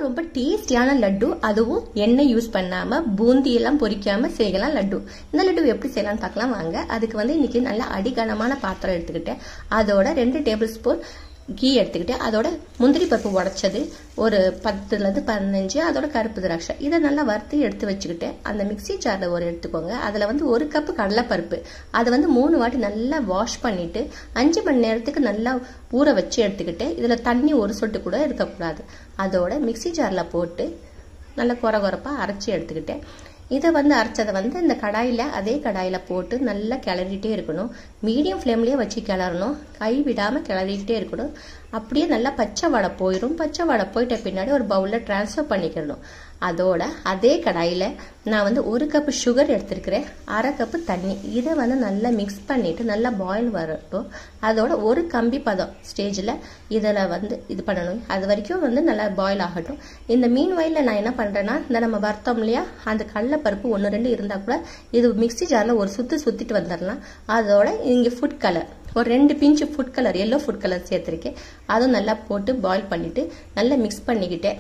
ரொம்ப டேஸ்டியான லட்டு அதுவும் எண்ணெய் யூஸ் பண்ணாம பூந்தி எல்லாம் பொரிக்காம செய்யலாம் லட்டு இந்த லட்டு எப்படி செய்யலாம்னு பார்க்கலாம் வாங்க அதுக்கு வந்து இன்னைக்கு நல்ல அடிகனமான பாத்திரம் எடுத்துக்கிட்டேன் அதோட ரெண்டு டேபிள் ஸ்பூன் கீ எடுத்துக்கிட்டு அதோட முந்திரி பருப்பு உடைச்சது ஒரு பத்துலேருந்து பதினஞ்சு அதோட கருப்பு திராட்சை இதை நல்லா வறுத்து எடுத்து வச்சுக்கிட்டு அந்த மிக்சி ஜாரில் ஒரு எடுத்துக்கோங்க அதில் வந்து ஒரு கப்பு கடலைப்பருப்பு அதை வந்து மூணு வாட்டி நல்லா வாஷ் பண்ணிட்டு அஞ்சு மணி நேரத்துக்கு நல்லா ஊற வச்சு எடுத்துக்கிட்டு இதில் தண்ணி ஒரு சொட்டு கூட இருக்கக்கூடாது அதோட மிக்சி ஜாரில் போட்டு நல்லா குறை குறைப்பாக அரைச்சி எடுத்துக்கிட்டேன் இதை வந்து அரைச்சதை வந்து இந்த கடாயில் அதே கடாயில் போட்டு நல்லா கிளறிட்டே இருக்கணும் மீடியம் ஃப்ளேம்லேயே வச்சு கிளறணும் கை விடாமல் கிளறிக்கிட்டே இருக்கணும் அப்படியே நல்லா பச்சை வடை போயிடும் பச்சை வடை போயிட்ட பின்னாடி ஒரு பவுலில் ட்ரான்ஸ்ஃபர் பண்ணிக்கிடணும் அதோட அதே கடாயில் நான் வந்து ஒரு கப்பு சுகர் எடுத்துருக்கிறேன் அரை கப்பு தண்ணி இதை வந்து நல்லா மிக்ஸ் பண்ணிவிட்டு நல்லா பாயில் வரட்டும் அதோட ஒரு கம்பி பதம் ஸ்டேஜில் இதில் வந்து இது பண்ணணும் அது வரைக்கும் வந்து நல்லா பாயில் ஆகட்டும் இந்த மீன் வயலில் நான் என்ன பண்ணுறேன்னா இந்த நம்ம வறுத்தோம் இல்லையா அந்த கடலப்பருப்பு ஒன்று ரெண்டு இருந்தால் கூட இது மிக்சி ஜாரில் ஒரு சுற்றி சுற்றிட்டு வந்துடலாம் அதோட இங்கே ஃபுட் கலர் ஒரு ரெண்டு பிஞ்சு food colour yellow food colour சேர்த்துருக்கேன் அதுவும் நல்லா போட்டு பாயில் பண்ணிவிட்டு நல்லா மிக்ஸ் பண்ணிக்கிட்டேன்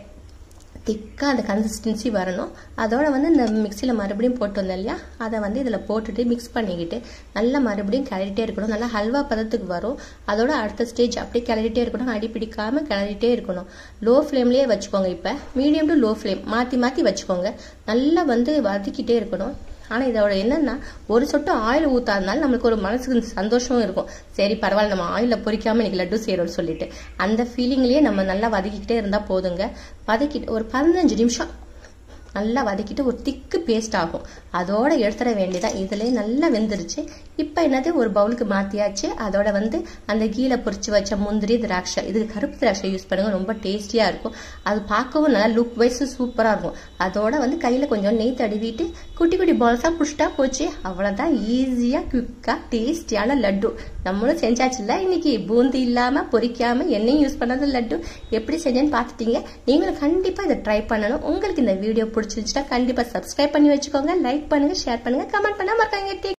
திக்காக அந்த கன்சிஸ்டன்சி வரணும் அதோட வந்து இந்த மிக்சியில் மறுபடியும் போட்டு வந்தோம் இல்லையா அதை வந்து இதில் போட்டுட்டு மிக்ஸ் பண்ணிக்கிட்டு நல்லா மறுபடியும் கிளறிட்டே இருக்கணும் நல்லா ஹல்வா பதத்துக்கு வரும் அதோட அடுத்த ஸ்டேஜ் அப்படியே கிளறிட்டே இருக்கணும் அடி பிடிக்காமல் கிளறிட்டே இருக்கணும் லோ ஃப்ளேம்லேயே வச்சுக்கோங்க இப்போ மீடியம் டு லோ ஃப்ளேம் மாற்றி மாற்றி வச்சுக்கோங்க நல்லா வந்து வதக்கிட்டே இருக்கணும் ஆனால் இதோட என்னன்னா ஒரு சொட்டு ஆயில் ஊத்தாதனால நம்மளுக்கு ஒரு மனசுக்கு சந்தோஷமும் இருக்கும் சரி பரவாயில்ல நம்ம ஆயிலில் பொறிக்காம இன்னைக்கு லட்டு செய்கிறோம்னு சொல்லிட்டு அந்த ஃபீலிங்லேயே நம்ம நல்லா வதக்கிக்கிட்டே இருந்தால் போதுங்க வதக்கிட்டு ஒரு பதினஞ்சு நிமிஷம் நல்லா வதக்கிட்டு ஒரு திக்கு பேஸ்ட் ஆகும் அதோட எடுத்துட வேண்டியதான் இதுலேயே நல்லா வெந்துருச்சு இப்போ என்னது ஒரு பவுலுக்கு மாற்றியாச்சு அதோட வந்து அந்த கீழே பொரிச்சு வச்ச முந்திரி திராட்சை இதுக்கு கருப்பு திராட்சை யூஸ் பண்ணுங்க ரொம்ப டேஸ்டியாக இருக்கும் அது பார்க்கவும் நல்லா லுக் வைஸ் சூப்பராக இருக்கும் அதோட வந்து கையில் கொஞ்சம் நெய் தடவிட்டு குட்டி குட்டி பால்ஸாக புஷ்டா போச்சு அவ்வளோதான் ஈஸியாக குயிக்காக டேஸ்டியான லட்டு நம்மளும் செஞ்சாச்சுல்ல இன்னைக்கு பூந்தி இல்லாமல் பொரிக்காமல் எண்ணெயும் யூஸ் பண்ணாத லட்டு எப்படி செஞ்சேன்னு பார்த்துட்டீங்க நீங்களும் கண்டிப்பாக இதை ட்ரை பண்ணணும் உங்களுக்கு இந்த வீடியோ பிடிச்சிருந்துச்சுன்னா கண்டிப்பாக சப்ஸ்கிரைப் பண்ணி வச்சுக்கோங்க லைக் பண்ணுங்க ஷேர் பண்ணுங்க கமெண்ட் பண்ண மறக்காங்க